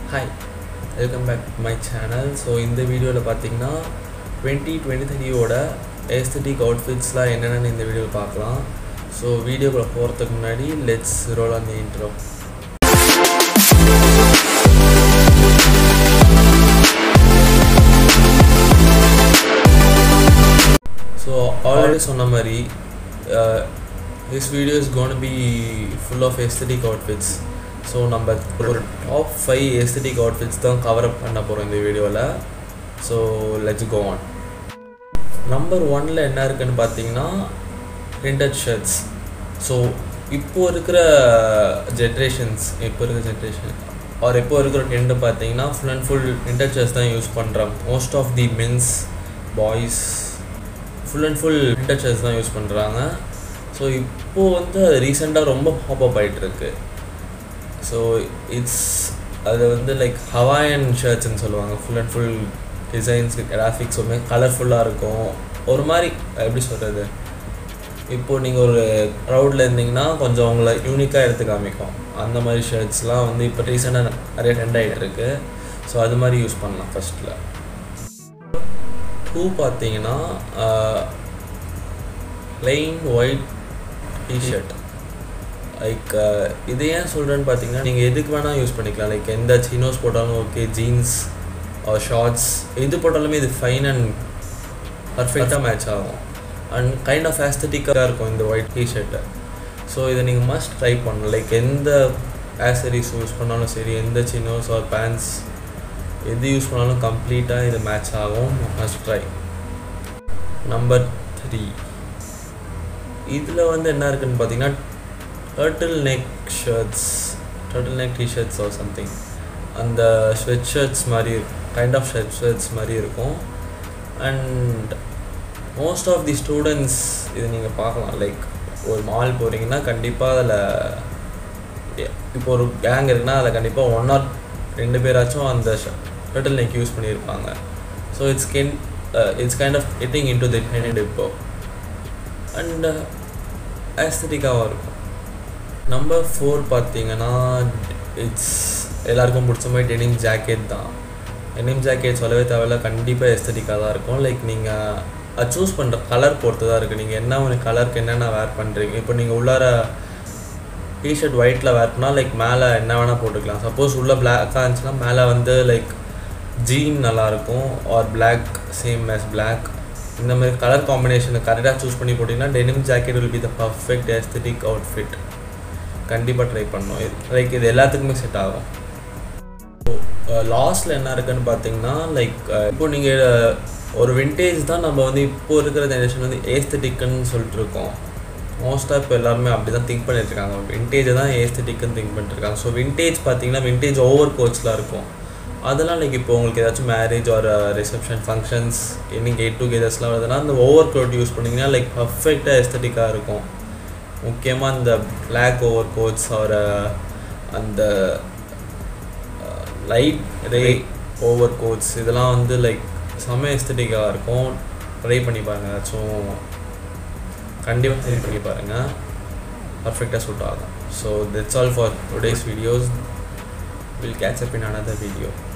hi welcome back to my channel so இந்த வீடியோவில் பார்த்தீங்கன்னா டுவெண்ட்டி டுவெண்ட்டி த்ரீயோட ஏஸ்தட்டிக் அவுட்ஃபிட்ஸ்லாம் என்னென்னு இந்த வீடியோவில் பார்க்கலாம் ஸோ வீடியோக்குள்ள போகிறதுக்கு முன்னாடி let's roll on the intro so already சொன்ன மாதிரி this video is gonna be full of aesthetic outfits so நம்ம ஒரு டாப் ஃபைவ் எஸ்தட்டிக் அவுட்ஃபிட்ஸ் தான் கவர் அப் பண்ண போகிறோம் இந்த வீடியோவில் so let's go on number ஒனில் என்ன இருக்குன்னு பார்த்தீங்கன்னா பிரிண்டட் ஷர்ட்ஸ் ஸோ இப்போ இருக்கிற ஜென்ரேஷன்ஸ் இப்போ இருக்கிற ஜென்ரேஷன் ஆர் இப்போ இருக்கிற ட்ரெண்டு பார்த்தீங்கன்னா full and full printed shirts தான் யூஸ் பண்ணுறோம் most of the men's boys full and full printed shirts தான் யூஸ் பண்ணுறாங்க ஸோ இப்போது வந்து ரீசெண்டாக ரொம்ப பாப்அப் ஆகிட்டுருக்கு ஸோ இட்ஸ் அது வந்து லைக் ஹவாயன் ஷர்ட்ஸ்னு சொல்லுவாங்க full and full designs graphics ஒன்று கலர்ஃபுல்லாக இருக்கும் ஒரு மாதிரி எப்படி சொல்கிறது இப்போது நீங்கள் ஒரு க்ரௌடில் இருந்தீங்கன்னா கொஞ்சம் உங்களை யூனிக்காக எடுத்து காமிக்கும் அந்த மாதிரி ஷர்ட்ஸ்லாம் வந்து இப்போ ரீசெண்டாக நிறைய ட்ரெண்ட் ஆகிட்டு இருக்கு ஸோ அது மாதிரி யூஸ் பண்ணலாம் ஃபஸ்ட்டில் டூ பார்த்தீங்கன்னா பிளெயின் ஒயிட் டிஷர்ட் லைக் இது ஏன் சொல்கிறேன்னு பார்த்தீங்கன்னா நீங்கள் எதுக்கு வேணால் யூஸ் பண்ணிக்கலாம் லைக் எந்த சீனோஸ் போட்டாலும் ஓகே ஜீன்ஸ் ஷார்ட்ஸ் எது போட்டாலுமே இது ஃபைன் அண்ட் பர்ஃபெக்டாக மேட்ச் ஆகும் அண்ட் கைண்ட் ஆஃப் ஆஸ்தட்டிக்காக இருக்கும் இந்த ஒயிட் டிஷர்ட்டை ஸோ இதை நீங்கள் மஸ்ட் ட்ரை பண்ணணும் லைக் எந்த ஆசரிஸ் யூஸ் பண்ணாலும் சரி எந்த சின்னோஸ் ஆர் பேண்ட்ஸ் எது யூஸ் பண்ணாலும் கம்ப்ளீட்டாக இது மேட்ச் ஆகும் மஸ்ட் ட்ரை நம்பர் த்ரீ இதில் வந்து என்ன இருக்குன்னு பார்த்தீங்கன்னா turtle neck shirts turtle neck T-shirts or something அந்த ஸ்வெட் ஷர்ட்ஸ் மாதிரி கைண்ட் ஆஃப் ஷர்ட் ஷர்ட்ஸ் மாதிரி இருக்கும் and most of the students இது நீங்கள் பார்க்கலாம் லைக் ஒரு மால் போகிறீங்கன்னா கண்டிப்பாக அதில் இப்போ ஒரு கேங் இருக்குன்னா அதில் கண்டிப்பாக ஒன் ஆர் ரெண்டு பேராச்சும் அந்த டர்ட்டில் நெக் யூஸ் பண்ணியிருப்பாங்க so it's can it's kind of getting into the trend இப்போ அண்ட் ஆஸ்தட்டிக்காகவும் இருக்கும் நம்பர் ஃபோர் பார்த்தீங்கன்னா இட்ஸ் எல்லாருக்கும் பிடிச்ச மாதிரி டெனிம் ஜாக்கெட் தான் டெனிம் ஜாக்கெட் சொல்லவே தேவையில்ல கண்டிப்பாக எஸ்தட்டிக்காக தான் இருக்கும் லைக் நீங்கள் அது சூஸ் பண்ணுற கலர் பொறுத்து தான் இருக்குது நீங்கள் என்ன ஒரு கலருக்கு என்னென்ன வேர் பண்ணுறீங்க இப்போ நீங்கள் உள்ளார டிஷர்ட் ஒயிட்டில் வேர் பண்ணால் லைக் மேலே என்ன வேணால் போட்டுக்கலாம் சப்போஸ் உள்ளே பிளாக்காக இருந்துச்சுன்னா மேலே வந்து லைக் ஜீன் நல்லாயிருக்கும் or black same as black இந்த மாதிரி கலர் காம்பினேஷனை கரெக்டாக சூஸ் பண்ணி போட்டிங்கன்னா denim jacket will be the perfect aesthetic outfit கண்டிப்பாக ட்ரை பண்ணணும் இது லைக் இது எல்லாத்துக்குமே செட் ஆகும் லாஸ்ட்டில் என்ன இருக்குன்னு பார்த்தீங்கன்னா லைக் இப்போ நீங்கள் ஒரு விண்டேஜ் தான் நம்ம வந்து இப்போ இருக்கிற ஜென்ரேஷன் வந்து ஏஸ்தட்டிக்குன்னு சொல்லிட்டு இருக்கோம் மோஸ்ட்டாக இப்போ எல்லாருமே அப்படி தான் திங்க் பண்ணிட்டுருக்காங்க விண்டேஜை தான் ஏஸ்தட்டிக்குன்னு திங்க் பண்ணிட்டுருக்காங்க ஸோ விண்டேஜ் பார்த்தீங்கன்னா விண்டேஜ் ஓவர் கோட்ஸ்லாம் இருக்கும் அதெல்லாம் லைக் இப்போ உங்களுக்கு ஏதாச்சும் மேரேஜ் ஒரு ரிசப்ஷன் ஃபங்க்ஷன்ஸ் இன்னைக்கு கெட் டுகெதர்ஸ்லாம் வருதுன்னா அந்த ஓவர் கோட் யூஸ் பண்ணிங்கன்னா லைக் பர்ஃபெக்டாக எஸ்தட்டிக்காக இருக்கும் முக்கியமாக இந்த பிளாக் ஓவர் கோட்ஸ் ஒரு அந்த லைட் ரே ஓவர் கோட்ஸ் இதெல்லாம் வந்து லைக் செம்ம எஸ்தட்டிக்காக இருக்கும் ட்ரை பண்ணி பாருங்கள் ஏதாச்சும் கண்டிப்பாக ட்ரை பண்ணி பாருங்கள் பர்ஃபெக்டாக சூட் ஆகும் so that's all for today's videos will catch up in another video